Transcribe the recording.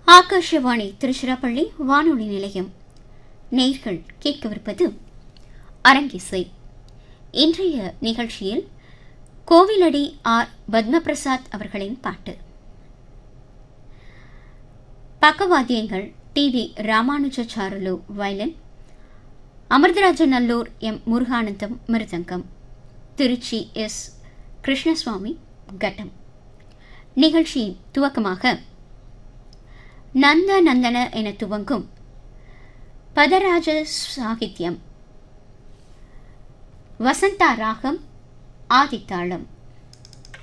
ஆகாஷவாணி திருச்சிராப்பள்ளி வானொலி நிலையம் நேர்கள் கேட்கவிருப்பது அரங்கிசை இன்றைய நிகழ்ச்சியில் கோவிலடி ஆர் பத்மபிரசாத் அவர்களின் பாட்டு பக்கவாத்தியங்கள் T V Ramanujacharyulu violin Amirtharaja Nallur M Muruganandam mridangam Trichy S Krishnaswamy ghatam நிகழ்ச்சியின் துவக்கமாக நந்த நந்தன என துவங்கும் பதராஜ சாகித்யம் வசந்தா ராகம் ஆதித்தாளம்